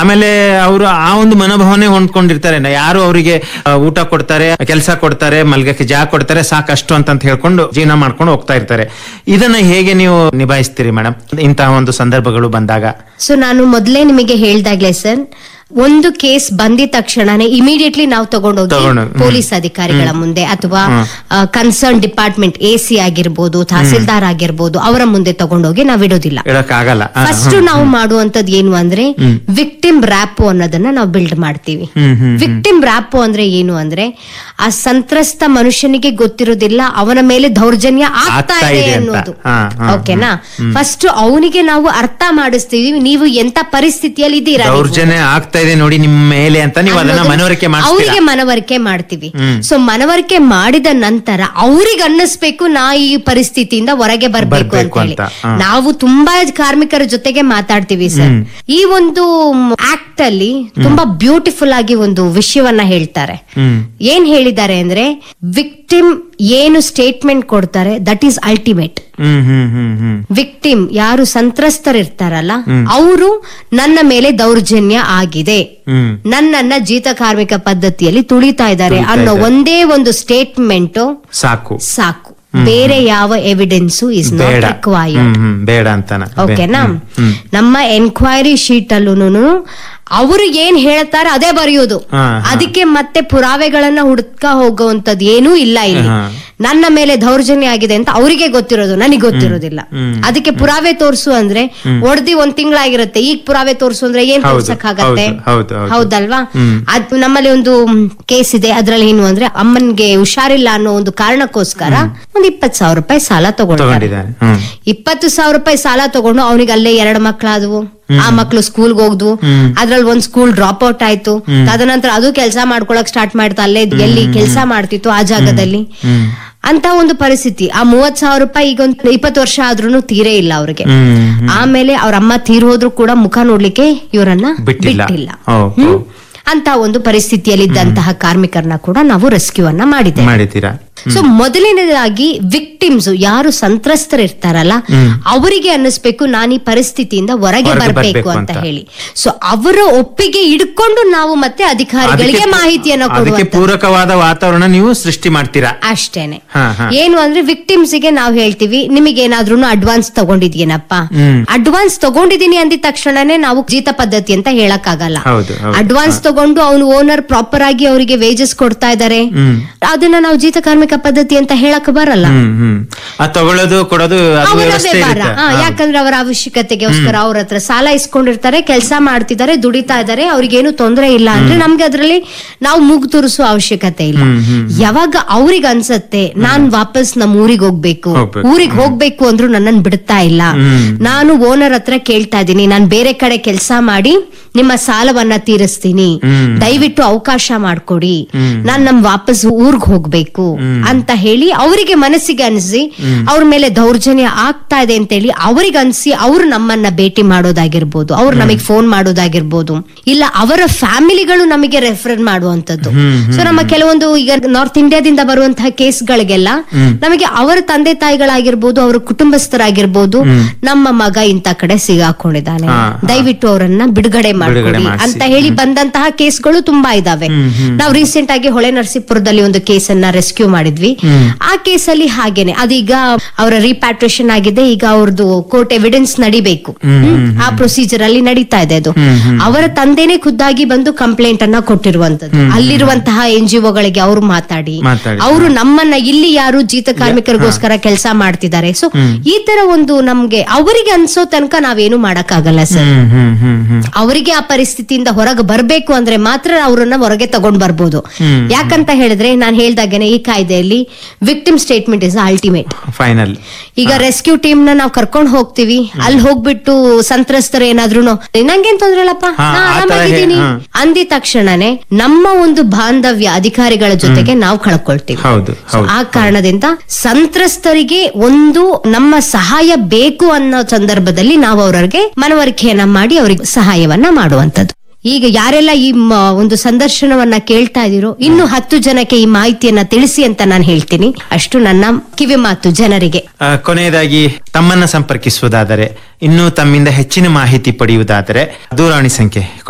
ಆಮೇಲೆ ಅವರು ಆ ಒಂದು ಮನೋಭಾವನೆ ಹೊಂದ್ಕೊಂಡಿರ್ತಾರೆ ನ- ಯಾರು ಅವರಿಗೆ ಊಟ ಕೊಡ್ತಾರೆ ಕೆಲಸ ಕೊಡ್ತಾರೆ ಮಲ್ಗಕ್ಕೆ ಜಾಗ ಕೊಡ್ತಾರೆ ಸಾಕಷ್ಟು ಅಂತ ಅಂತ ಹೇಳ್ಕೊಂಡು ಜೀವನ ಮಾಡ್ಕೊಂಡು ಹೋಗ್ತಾ ಇರ್ತಾರೆ ಇದನ್ನ ಹೇಗೆ ನೀವು ನಿಭಾಯಿಸ್ತೀರಿ ಮೇಡಮ್ ಇಂತಹ ಒಂದು ಸಂದರ್ಭಗಳು ಬಂದಾಗ ಸೊ ನಾನು ಮೊದಲೇ ನಿಮಗೆ ಹೇಳ್ದಾಗ್ಲೇ ಸರ್ ಒಂದು ಕೇಸ್ ಬಂದಿದ ತಕ್ಷಣನೇ ಇಮಿಡಿಯೇಟ್ಲಿ ನಾವು ತಗೊಂಡೋಗಿ ತಗೊಂಡು, ಹ್ಮ್. ಪೊಲೀಸ್ ಅಧಿಕಾರಿಗಳ ಮುಂದೆ ಅಥವಾ ಕನ್ಸರ್ನ್ ಡಿಪಾರ್ಟ್ಮೆಂಟ್ ಎ ಸಿ ಆಗಿರ್ಬೋದು ತಹಸೀಲ್ದಾರ್ ಆಗಿರ್ಬೋದು ಅವರ ಮುಂದೆ ತಗೊಂಡೋಗಿ ನಾವು ಇಡೋದಿಲ್ಲ ಹೇಳಕ್ ಆಗಲ್ಲ ಫಸ್ಟ್ ನಾವು ಮಾಡುವಂತದ್ದು ಏನು ಅಂದ್ರೆ ವಿಕ್ಟಿಮ್ ರ್ಯಾಪೋ ಅನ್ನೋದನ್ನ ನಾವು ಬಿಲ್ಡ್ ಮಾಡ್ತೀವಿ ಹ್ಮ್ ಹ್ಮ್ ವಿಕ್ಟಿಮ್ ರ್ಯಾಪೋ ಅಂದ್ರೆ ಏನು ಅಂದ್ರೆ ಆ ಸಂತ್ರಸ್ತ ಮನುಷ್ಯನಿಗೆ ಗೊತ್ತಿರೋದಿಲ್ಲ ಅವನ ಮೇಲೆ ದೌರ್ಜನ್ಯ ಆಗ್ತಾ ಆಗ್ತಾ ಇದೆ ಇದೆ ಅಂತ. ಅನ್ನೋದು ಹಾ, ಹಾ, ಓಕೆನಾ ಫಸ್ಟ್ ಅವನಿಗೆ ನಾವು ಅರ್ಥ ಮಾಡಿಸ್ತೀವಿ ನೀವು ಎಂತ ಪರಿಸ್ಥಿತಿಯಲ್ಲಿ ಇದ್ದೀರಾ ನೀವು? ದೌರ್ಜನ್ಯ ಆಗ್ತಾ ಇದೆ ನೋಡಿ ನಿಮ್ಮ ಮೇಲೆ ಅಂತ ನೀವು ಅದನ್ನ ಅನ್ನೋದನ್ನ ಮನವರಿಕೆ ಮಾಡ್ತೀರಾ ಅವರಿಗೆ ಮನವರಿಕೆ ಮಾಡ್ತೀವಿ ಹ್ಮ್. ಸೊ ಮನವರಿಕೆ ಮಾಡಿದ ನಂತರ ಅವ್ರಿಗೆ ಅನ್ನಿಸ್ಬೇಕು ನಾ ಈ ಪರಿಸ್ಥಿತಿಯಿಂದ ಹೊರಗೆ ಬರ್ಬೇಕು ಅಂತ ಬರ್ಬೇಕು ಹೇಳಿ ಅಂತ, ಹಾ. ನಾವು ತುಂಬಾ ಕಾರ್ಮಿಕರ ಜೊತೆಗೆ ಮಾತಾಡ್ತೀವಿ ಸರ್ ಈ ಒಂದು ಆಕ್ಟ್ ಅಲ್ಲಿ ತುಂಬಾ ಬ್ಯೂಟಿಫುಲ್ ಆಗಿ ಒಂದು ವಿಷಯವನ್ನ ಹೇಳ್ತಾರೆ ಹ್ಮ್ ಏನ್ ಹೇಳಿದ್ದಾರೆ ಅಂದ್ರೆ ವಿಕ್ಟಿಮ್ ಏನು ಸ್ಟೇಟ್ಮೆಂಟ್ ಕೊಡ್ತಾರೆ that is ultimate hmm hmm hmm hmm victim ಯಾರು ಸಂತ್ರಸ್ತರಿರ್ತಾರಲ್ಲ ಅವರು ನನ್ನ ಮೇಲೆ ದೌರ್ಜನ್ಯ ಆಗಿದೆ ಹ್ಮ್ ನನ್ನನ್ನ ಜೀತ ಕಾರ್ಮಿಕ ಪದ್ಧತಿಯಲ್ಲಿ ತುಳಿತಾ ಇದ್ದಾರೆ ತುಳಿತಾ ಅನ್ನೋ ಇದ್ದಾರೆ. ಒಂದೇ ಒಂದು ಸ್ಟೇಟ್ಮೆಂಟ್ ಸಾಕು ಸಾಕು ಬೇರೆ ಯಾವ ಎವಿಡೆನ್ಸು ಇಸ್ ನಾಟ್ ಬೇಡ ರಿಕ್ವೈರ್ಡ್ ಹ್ಮ್ ಹ್ಮ್ ಬೇಡ ಅಂತಾನ ಓಕೆನಾ ಹ್ಮ್, ಹ್ಮ್. ನಮ್ಮ ಎನ್ಕ್ವೈರಿ ಶೀಟ್ ಅಲ್ಲೂ ಅವರು ಏನ್ ಹೇಳ್ತಾರೆ ಅದೇ ಬರೆಯೋದು ಹಾ, ಹಾ. ಅದಕ್ಕೆ ಮತ್ತೆ ಪುರಾವೆಗಳನ್ನ ಹುಡುಕ ಹೋಗುವಂತದ್ದು ಏನೂ ಇಲ್ಲ ಇಲ್ಲಿ ಹಾ. ನನ್ನ ಮೇಲೆ ದೌರ್ಜನ್ಯ ಆಗಿದೆ ಅಂತ ಅವರಿಗೆ ಗೊತ್ತಿರೋದು ನನಗೆ ಗೊತ್ತಿರೋದಿಲ್ಲ ಹ್ಮ್. ಅದಕ್ಕೆ ಪುರಾವೆ ತೋರ್ಸು ಅಂದ್ರೆ ಒಡ್ದಿ ಒಂದ್ ತಿಂಗಳಾಗಿರುತ್ತೆ ಈಗ ಪುರಾವೆ ತೋರ್ಸು ಅಂದ್ರೆ ಏನ್ ಹೌದು, ತೋರ್ಸಕ್ಕಾಗತ್ತೆ ಹೌದು, ಹೌದು, ಹೌದು. ಹೌದಲ್ವಾ ಹ್ಮ್. ಅದ್ ನಮ್ಮಲ್ಲಿ ಒಂದು ಕೇಸ್ ಇದೆ ಅದ್ರಲ್ಲಿ ಏನು ಅಂದ್ರೆ ಅಮ್ಮನ್ಗೆ ಹುಷಾರಿಲ್ಲ ಅನ್ನೋ ಒಂದು ಕಾರಣಕ್ಕೋಸ್ಕರ ಒಂದ್ ಇಪ್ಪತ್ ಸಾವಿರ ರೂಪಾಯಿ ಸಾಲ ತಗೊಂಡಿದ್ದಾರೆ ತಗೊಂಡಿದ್ದಾನೆ ಹ್ಮ್ ಇಪ್ಪತ್ತು ಸಾವಿರ ರೂಪಾಯಿ ಸಾಲ ತಗೊಂಡು ಅವನಿಗೆ ಅಲ್ಲೇ ಎರಡು ಮಕ್ಳಾದವು ಆ ಮಕ್ಳು ಸ್ಕೂಲ್ಗೆ ಹೋಗ್ದ್ವು ಹ್ಮ್. ಅದ್ರಲ್ಲಿ ಒಂದ್ ಸ್ಕೂಲ್ ಡ್ರಾಪ್ ಔಟ್ ಆಯ್ತು ತದನಂತರ ಅದು ಕೆಲಸ ಮಾಡ್ಕೊಳಕ್ ಸ್ಟಾರ್ಟ್ ಮಾಡ್ತಾ ಅಲ್ಲೇ ಎಲ್ಲಿ ಕೆಲಸ ಮಾಡ್ತಿತ್ತು ಆ ಜಾಗದಲ್ಲಿ ಹ್ಮ್ ಅಂತ ಒಂದು ಪರಿಸ್ಥಿತಿ ಆ ಮೂವತ್ ಸಾವಿರ ರೂಪಾಯಿ ಈಗ ಒಂದು ಇಪ್ಪತ್ತು ವರ್ಷ ಆದ್ರೂ ತೀರೇ ಇಲ್ಲ ಅವ್ರಿಗೆ ಹ್ಮ್ ಹ್ಮ್. ಆಮೇಲೆ ಅವ್ರ ಅಮ್ಮ ತೀರ್ ಹೋದ್ರು ಕೂಡ ಮುಖ ನೋಡ್ಲಿಕ್ಕೆ ಇವರನ್ನ ಬಿಟ್ಟಿಲ್ಲ. ಬಿಟ್ಟಿಲ್ಲ ಓ, ಹ್ಮ್? ಓ. ಅಂತ ಒಂದು ಪರಿಸ್ಥಿತಿಯಲ್ಲಿದ್ದಂತಹ ಕಾರ್ಮಿಕರನ್ನ ಕೂಡ ನಾವು ರೆಸ್ಕ್ಯೂ ಅನ್ನ ಮಾಡಿದ್ದೇವೆ ಮಾಡಿದ್ದೀರಾ ಸೊ ಮೊದಲನೇದಾಗಿ ವಿಕ್ಟಿಮ್ಸ್ ಯಾರು ಸಂತ್ರಸ್ತರಿರ್ತಾರಲ್ಲ ಅವರಿಗೆ ಅನ್ನಿಸ್ಬೇಕು ನಾನು ಈ ಪರಿಸ್ಥಿತಿಯಿಂದ ಹೊರಗೆ ಹೊರಗೆ ಬರಬೇಕು ಬರ್ಬೇಕು ಅಂತ ಅಂತ. ಹೇಳಿ ಸೊ ಅವರ ಒಪ್ಪಿಗೆ ಇಡ್ಕೊಂಡು ನಾವು ಮತ್ತೆ ಅಧಿಕಾರಿಗಳಿಗೆ ಅದಕ್ಕೆ- ಮಾಹಿತಿಯನ್ನ ಅದಕ್ಕೆ ಕೊಡುವಂತ ಪೂರಕವಾದ ವಾತಾವರಣ ನೀವು ಸೃಷ್ಟಿ ಮಾಡ್ತೀರಾ ಅಷ್ಟೇನೆ ಹಾ, ಹಾ. ಏನು ಅಂದ್ರೆ ವಿಕ್ಟಿಮ್ಸ್ ಗೆ ನಾವು ಹೇಳ್ತೀವಿ ನಿಮಗೆ ಏನಾದ್ರೂ ಅಡ್ವಾನ್ಸ್ ತಗೊಂಡಿದ್ಯೇನಪ್ಪ ಹ್ಮ್. ಅಡ್ವಾನ್ಸ್ ತಗೊಂಡಿದೀನಿ ಅಂದಿದ ತಕ್ಷಣನೇ ನಾವು ಜೀತ ಪದ್ಧತಿ ಅಂತ ಹೇಳಕ್ ಆಗಲ್ಲ ಹೌದು, ಹೌದು. ಅಡ್ವಾನ್ಸ್ ತಗೊಂಡು ಅವನು ಓನರ್ ಪ್ರಾಪರ್ ಆಗಿ ಅವರಿಗೆ ವೇಜಸ್ ಕೊಡ್ತಾ ಇದ್ದಾರೆ ಹ್ಮ್. ಅದನ್ನ ನಾವು ಜೀತ ಕಾರ್ಮಿಕ ಪದ್ಧತಿ ಅಂತ ಹೇಳಕ್ ಬರಲ್ಲ ಹ್ಮ್ ಹ್ಮ್ ಆ ತಗೊಳ್ಳೋದು ಕೊಡೋದು ಅದು ಅವರ ವ್ಯವಸ್ಥೆ ವ್ಯವಹಾರ ಇರುತ್ತೆ ಹಾ, ಹಾ. ಯಾಕಂದ್ರೆ ಅವರ ಅವಶ್ಯಕತೆಗೋಸ್ಕರ ಅವ್ರ ಹತ್ರ ಸಾಲ ಇಸ್ಕೊಂಡಿರ್ತಾರೆ ಕೆಲಸ ಮಾಡ್ತಿದ್ದಾರೆ ದುಡಿತಾ ಇದ್ದಾರೆ ಅವ್ರಿಗೇನು ತೊಂದರೆ ಇಲ್ಲ ಅಂದ್ರೆ ನಮ್ಗೆ ಅದ್ರಲ್ಲಿ ನಾವು ಮೂಗು ತುರಿಸೋ ಅವಶ್ಯಕತೆ ಇಲ್ಲ ಯಾವಾಗ ಅವ್ರಿಗೆ ಅನ್ಸತ್ತೆ ನಾನ್ ವಾಪಸ್ ನಮ್ಮ ಊರಿಗೆ ಹೋಗ್ಬೇಕು ಹೋಗ್ಬೇಕು. ಊರಿಗೆ ಹೋಗ್ಬೇಕು ಅಂದ್ರೂ ನನ್ನನ್ ಬಿಡ್ತಾ ಇಲ್ಲ ನಾನು ಓನರ್ ಹತ್ರ ಕೇಳ್ತಾ ಇದ್ದೀನಿ ನಾನ್ ಬೇರೆ ಕಡೆ ಕೆಲಸ ಮಾಡಿ ನಿಮ್ಮ ಸಾಲವನ್ನ ತೀರಿಸ್ತೀನಿ ದಯವಿಟ್ಟು ಅವಕಾಶ ಮಾಡ್ಕೊಡಿ ನಾನ್ ನಮ್ ವಾಪಸ್ ಊರ್ಗ್ ಹೋಗ್ಬೇಕು ಅಂತ ಹೇಳಿ ಅವರಿಗೆ ಮನಸ್ಸಿಗೆ ಅನಿಸಿ ಅವ್ರ ಮೇಲೆ ದೌರ್ಜನ್ಯ ಆಗ್ತಾ ಇದೆ ಅಂತ ಹೇಳಿ ಅವ್ರಿಗೆ ಅನ್ಸಿ ಅವ್ರು ನಮ್ಮನ್ನ ಭೇಟಿ ಮಾಡೋದಾಗಿರ್ಬೋದು ಅವ್ರು ನಮಗೆ ಫೋನ್ ಮಾಡೋದಾಗಿರ್ಬೋದು ಇಲ್ಲ ಅವರ ಫ್ಯಾಮಿಲಿಗಳು ನಮಗೆ ರೆಫರ್ ಮಾಡುವಂತದ್ದು ಸೊ ನಮ್ಮ ಕೆಲವೊಂದು ಈಗ ನಾರ್ತ್ ಇಂಡಿಯಾದಿಂದ ಬರುವಂತಹ ಕೇಸ್ಗಳಿಗೆಲ್ಲ ನಮಗೆ ಅವರ ತಂದೆ ತಾಯಿಗಳಾಗಿರ್ಬೋದು ಅವರ ಕುಟುಂಬಸ್ಥರಾಗಿರ್ಬೋದು ನಮ್ಮ ಮಗ ಇಂತ ಕಡೆ ಸಿಗಾಕೊಂಡಿದ್ದಾನೆ ಹಾ, ದಯವಿಟ್ಟು ಅವರನ್ನ ಬಿಡುಗಡೆ ಮಾಡ್ಕೊಡಿ ಮಾಡ್ಸಿ. ಅಂತ ಹೇಳಿ ಬಂದಂತಹ ಕೇಸ್ಗಳು ತುಂಬಾ ಇದಾವೆ ನಾವು ರೀಸೆಂಟ್ ಆಗಿ ಹೊಳೆ ನರಸೀಪುರದಲ್ಲಿ ಒಂದು ಕೇಸನ್ನ ರೆಸ್ಕ್ಯೂ ಮಾಡಿದ್ವಿ ಆ ಕೇಸಲ್ಲಿ ಹಾಗೇನೆ ಅದೀಗ ಅವರ ರಿಪ್ಯಾಟ್ರೇಷನ್ ಆಗಿದೆ ಈಗ ಅವ್ರದ್ದು ಕೋರ್ಟ್ ಎವಿಡೆನ್ಸ್ ನಡಿಬೇಕು ಹ್ಮ್. ಆ ಪ್ರೊಸೀಜರ್ ಅಲ್ಲಿ ನಡೀತಾ ಇದೆ ಅದು ಅವರ ತಂದೆನೇ ಖುದ್ದಾಗಿ ಬಂದು ಕಂಪ್ಲೇಂಟ್ ಅನ್ನ ಕೊಟ್ಟಿರುವಂತದ್ದು ಅಲ್ಲಿರುವಂತಹ ಎನ್ ಜಿ ಒಗಳಿಗೆ ಅವರು ಮಾತಾಡಿ ಮಾತಾಡಿ. ಅವರು ನಮ್ಮನ್ನ ಇಲ್ಲಿ ಯಾರು ಜೀತ ಕಾರ್ಮಿಕರಿಗೋಸ್ಕರ ಕೆಲಸ ಮಾಡ್ತಿದ್ದಾರೆ ಸೊ ಈ ತರ ಒಂದು ನಮ್ಗೆ ಅವರಿಗೆ ಅನ್ಸೋ ತನಕ ನಾವೇನು ಮಾಡಕ್ಕಾಗಲ್ಲ ಸರ್ ಹ್ಮ್ ಹ್ಮ್ ಹ್ಮ್ ಹ್ಮ್ ಅವರಿಗೆ ಆ ಪರಿಸ್ಥಿತಿಯಿಂದ ಹೊರಗೆ ಬರ್ಬೇಕು ಅಂದ್ರೆ ಮಾತ್ರ ಅವರನ್ನ ಹೊರಗೆ ತಗೊಂಡ್ ಬರ್ಬೋದು ಯಾಕಂತ ಹೇಳಿದ್ರೆ ನಾನು ಹೇಳ್ದಾಗೇನೆ ಈ ಕಾಯ್ದೆಯಲ್ಲಿ victim statement is ultimate final ಈಗ ರೆಸ್ಕ್ಯೂ ಟೀಮ್ ನ ನಾವು ಕರ್ಕೊಂಡು ಹೋಗ್ತೀವಿ ಅಲ್ಲಿ ಹೋಗ್ಬಿಟ್ಟು ಸಂತ್ರಸ್ತರು ಏನಾದ್ರು ನಂಗೇನ್ ತೊಂದ್ರೆ ಇಲ್ಲಪ್ಪ ಹಾ, ನಾ ಆ ತರ ಆರಾಮಾಗಿದ್ದೀನಿ ಹೇ- ಹಾ. ಅಂದಿದ ತಕ್ಷಣನೇ ನಮ್ಮ ಒಂದು ಬಾಂಧವ್ಯ ಅಧಿಕಾರಿಗಳ ಜೊತೆಗೆ ನಾವು ಕಳ್ಕೊಳ್ತೀವಿ ಹೌದು So, ಹೌದು ಆ ಕಾರಣದಿಂದ ಸಂತ್ರಸ್ತರಿಗೆ ಒಂದು ನಮ್ಮ ಸಹಾಯ ಬೇಕು ಅನ್ನೋ ಸಂದರ್ಭದಲ್ಲಿ ನಾವು ಅವರಿಗೆ ಮನವರಿಕೆಯನ್ನ ಮಾಡಿ ಅವರಿಗೆ ಸಹಾಯವನ್ನ ಮಾಡುವಂತದ್ದು ಈಗ ಯಾರೆಲ್ಲ ಈ ಮ- ಒಂದು ಸಂದರ್ಶನವನ್ನ ಕೇಳ್ತಾ ಇದೀರೋ ಇನ್ನು ಹತ್ತು ಜನಕ್ಕೆ ಈ ಮಾಹಿತಿಯನ್ನ ತಿಳಿಸಿ ಅಂತ ನಾನು ಹೇಳ್ತೀನಿ ಅಷ್ಟು ನನ್ನ ಕಿವಿ ಮಾತು ಜನರಿಗೆ ಆ, ಕೊನೆಯದಾಗಿ ತಮ್ಮನ್ನ ಸಂಪರ್ಕಿಸುವುದಾದರೆ ಇನ್ನೂ ತಮ್ಮಿಂದ ಹೆಚ್ಚಿನ ಮಾಹಿತಿ ಪಡೆಯುವುದಾದರೆ ದೂರವಾಣಿ ಸಂಖ್ಯೆ